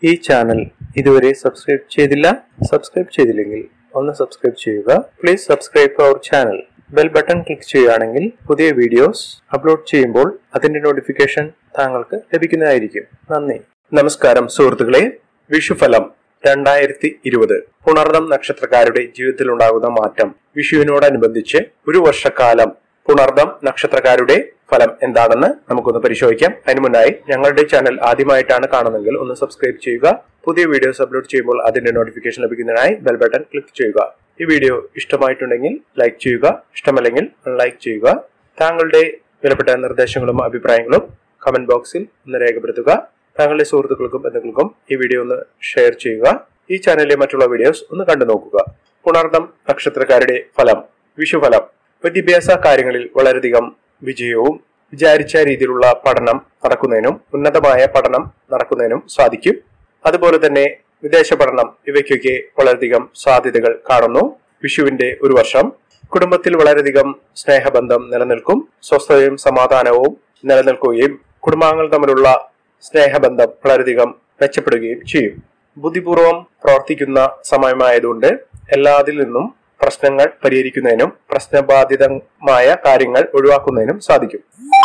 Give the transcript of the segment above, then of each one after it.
ഈ ചാനൽ ഇതുവരെ സബ്സ്ക്രൈബ് ചെയ്തില്ല സബ്സ്ക്രൈബ് ചെയ്തില്ലെങ്കിൽ ഒന്ന് സബ്സ്ക്രൈബ് ചെയ്യുക പ്ലീസ് സബ്സ്ക്രൈബ് അവർ ചാനൽ ബെൽ ബട്ടൺ ക്ലിക്ക് ചെയ്യുകയാണെങ്കിൽ പുതിയ വീഡിയോസ് അപ്ലോഡ് ചെയ്യുമ്പോൾ അതിന്റെ നോട്ടിഫിക്കേഷൻ താങ്കൾക്ക് ലഭിക്കുന്നതായിരിക്കും നന്ദി നമസ്കാരം സുഹൃത്തുക്കളെ വിഷുഫലം രണ്ടായിരത്തി ഇരുപത് പുണർദം നക്ഷത്രക്കാരുടെ ജീവിതത്തിൽ ഉണ്ടാകുന്ന മാറ്റം വിഷുവിനോടനുബന്ധിച്ച് ഒരു വർഷക്കാലം പുണർദം നക്ഷത്രക്കാരുടെ ഫലം എന്താണെന്ന് നമുക്കൊന്ന് പരിശോധിക്കാം അതിനു മുന്നായി ഞങ്ങളുടെ ചാനൽ ആദ്യമായിട്ടാണ് കാണുന്നതെങ്കിൽ ഒന്ന് സബ്സ്ക്രൈബ് ചെയ്യുക പുതിയ വീഡിയോസ് അപ്ലോഡ് ചെയ്യുമ്പോൾ അതിന്റെ നോട്ടിഫിക്കേഷൻ ലഭിക്കുന്നതിനായി ബെൽ ബട്ടൺ ക്ലിക്ക് ചെയ്യുക ഈ വീഡിയോ ഇഷ്ടമായിട്ടുണ്ടെങ്കിൽ ലൈക്ക് ചെയ്യുക ഇഷ്ടമല്ലെങ്കിൽ ലൈക്ക് ചെയ്യുക താങ്കളുടെ വിലപ്പെട്ട നിർദ്ദേശങ്ങളും അഭിപ്രായങ്ങളും കമന്റ് ബോക്സിൽ ഒന്ന് രേഖപ്പെടുത്തുക താങ്കളുടെ സുഹൃത്തുക്കൾക്കും ബന്ധുക്കൾക്കും ഈ വീഡിയോ ഒന്ന് ഷെയർ ചെയ്യുക ഈ ചാനലിലെ മറ്റുള്ള വീഡിയോസ് ഒന്ന് കണ്ടു നോക്കുക പുണർദം നക്ഷത്രക്കാരുടെ ഫലം വിഷുഫലം വിദ്യാഭ്യാസ കാര്യങ്ങളിൽ വളരെയധികം വിജയവും വിചാരിച്ച രീതിയിലുള്ള പഠനം നടക്കുന്നതിനും ഉന്നതമായ പഠനം നടക്കുന്നതിനും സാധിക്കും അതുപോലെ തന്നെ വിദേശ പഠനം ഇവയ്ക്കൊക്കെ വളരെയധികം സാധ്യതകൾ കാണുന്നു വിഷുവിന്റെ ഒരു വർഷം കുടുംബത്തിൽ വളരെയധികം സ്നേഹബന്ധം നിലനിൽക്കും സ്വസ്ഥതയും സമാധാനവും നിലനിൽക്കുകയും കുടുംബാംഗങ്ങൾ തമ്മിലുള്ള സ്നേഹബന്ധം വളരെയധികം മെച്ചപ്പെടുകയും ചെയ്യും ബുദ്ധിപൂർവം പ്രവർത്തിക്കുന്ന സമയമായതുകൊണ്ട് എല്ലാതിൽ നിന്നും പ്രശ്നങ്ങൾ പരിഹരിക്കുന്നതിനും പ്രശ്നബാധിതമായ കാര്യങ്ങൾ ഒഴിവാക്കുന്നതിനും സാധിക്കും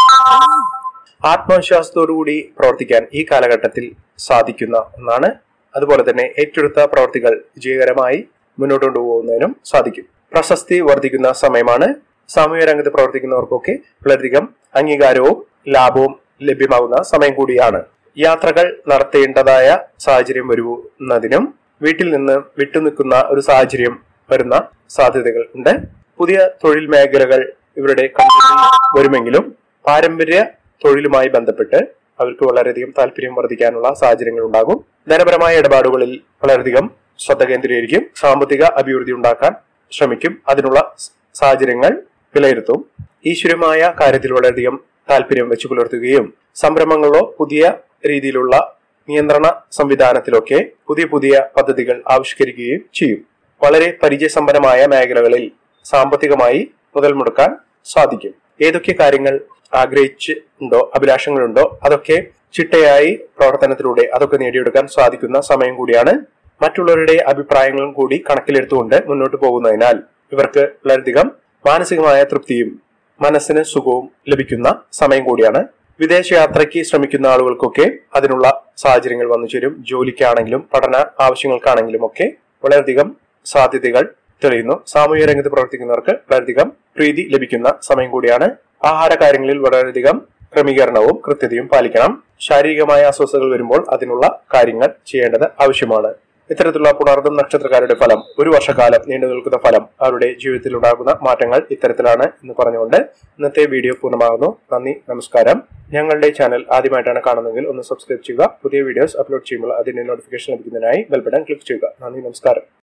ആത്മവിശ്വാസത്തോടുകൂടി പ്രവർത്തിക്കാൻ ഈ കാലഘട്ടത്തിൽ സാധിക്കുന്ന ഒന്നാണ് അതുപോലെ തന്നെ ഏറ്റെടുത്ത പ്രവർത്തികൾ വിജയകരമായി മുന്നോട്ട് കൊണ്ടുപോകുന്നതിനും സാധിക്കും പ്രശസ്തി വർദ്ധിക്കുന്ന സമയമാണ് സാമൂഹ്യ രംഗത്ത് പ്രവർത്തിക്കുന്നവർക്കൊക്കെ വളരെയധികം അംഗീകാരവും ലാഭവും ലഭ്യമാകുന്ന സമയം കൂടിയാണ് യാത്രകൾ നടത്തേണ്ടതായ സാഹചര്യം വരുന്നതിനും വീട്ടിൽ നിന്ന് വിട്ടുനിൽക്കുന്ന ഒരു സാഹചര്യം വരുന്ന സാധ്യതകൾ ഉണ്ട് പുതിയ തൊഴിൽ മേഖലകൾ ഇവരുടെ കമ്പനിയിൽ വരുമെങ്കിലും പാരമ്പര്യ തൊഴിലുമായി ബന്ധപ്പെട്ട് അവർക്ക് വളരെയധികം താല്പര്യം വർദ്ധിക്കാനുള്ള സാഹചര്യങ്ങൾ ഉണ്ടാകും ധനപരമായ ഇടപാടുകളിൽ വളരെയധികം ശ്രദ്ധ കേന്ദ്രീകരിക്കും സാമ്പത്തിക അഭിവൃദ്ധി ഉണ്ടാക്കാൻ ശ്രമിക്കും അതിനുള്ള സാഹചര്യങ്ങൾ വിലയിരുത്തും ഈശ്വരമായ കാര്യത്തിൽ വളരെയധികം താല്പര്യം വെച്ചു പുലർത്തുകയും സംരംഭങ്ങളോ പുതിയ രീതിയിലുള്ള നിയന്ത്രണ സംവിധാനത്തിലൊക്കെ പുതിയ പുതിയ പദ്ധതികൾ ആവിഷ്കരിക്കുകയും ചെയ്യും വളരെ പരിചയസമ്പന്നമായ മേഖലകളിൽ സാമ്പത്തികമായി മുതൽ മുടക്കാൻ സാധിക്കും ഏതൊക്കെ കാര്യങ്ങൾ ആഗ്രഹിച്ച് ഉണ്ടോ അഭിലാഷങ്ങളുണ്ടോ അതൊക്കെ ചിട്ടയായി പ്രവർത്തനത്തിലൂടെ അതൊക്കെ നേടിയെടുക്കാൻ സാധിക്കുന്ന സമയം കൂടിയാണ് മറ്റുള്ളവരുടെ അഭിപ്രായങ്ങളും കൂടി കണക്കിലെടുത്തുകൊണ്ട് മുന്നോട്ട് പോകുന്നതിനാൽ ഇവർക്ക് വളരെയധികം മാനസികമായ തൃപ്തിയും മനസ്സിന് സുഖവും ലഭിക്കുന്ന സമയം കൂടിയാണ് വിദേശയാത്രയ്ക്ക് ശ്രമിക്കുന്ന ആളുകൾക്കൊക്കെ അതിനുള്ള സാഹചര്യങ്ങൾ വന്നു ചേരും ജോലിക്കാണെങ്കിലും പഠന ആവശ്യങ്ങൾക്കാണെങ്കിലും ഒക്കെ വളരെയധികം സാധ്യതകൾ തെളിയുന്നു സാമൂഹ്യ രംഗത്ത് പ്രവർത്തിക്കുന്നവർക്ക് വളരെയധികം പ്രീതി ലഭിക്കുന്ന സമയം കൂടിയാണ് ആഹാര കാര്യങ്ങളിൽ വളരെയധികം ക്രമീകരണവും കൃത്യതയും പാലിക്കണം ശാരീരികമായ അസ്വസ്ഥതകൾ വരുമ്പോൾ അതിനുള്ള കാര്യങ്ങൾ ചെയ്യേണ്ടത് ആവശ്യമാണ് ഇത്തരത്തിലുള്ള പുണർദം നക്ഷത്രക്കാരുടെ ഫലം ഒരു വർഷക്കാലം നീണ്ടു നിൽക്കുന്ന ഫലം അവരുടെ ജീവിതത്തിൽ ഉണ്ടാകുന്ന മാറ്റങ്ങൾ ഇത്തരത്തിലാണ് എന്ന് പറഞ്ഞുകൊണ്ട് ഇന്നത്തെ വീഡിയോ പൂർണ്ണമാകുന്നു നന്ദി നമസ്കാരം ഞങ്ങളുടെ ചാനൽ ആദ്യമായിട്ടാണ് കാണുന്നതെങ്കിൽ ഒന്ന് സബ്സ്ക്രൈബ് ചെയ്യുക പുതിയ വീഡിയോസ് അപ്ലോഡ് ചെയ്യുമ്പോൾ അതിന്റെ നോട്ടിഫിക്കേഷൻ ലഭിക്കുന്നതിനായി ബെൽ ബട്ടൺ ക്ലിക്ക് ചെയ്യുക നന്ദി നമസ്കാരം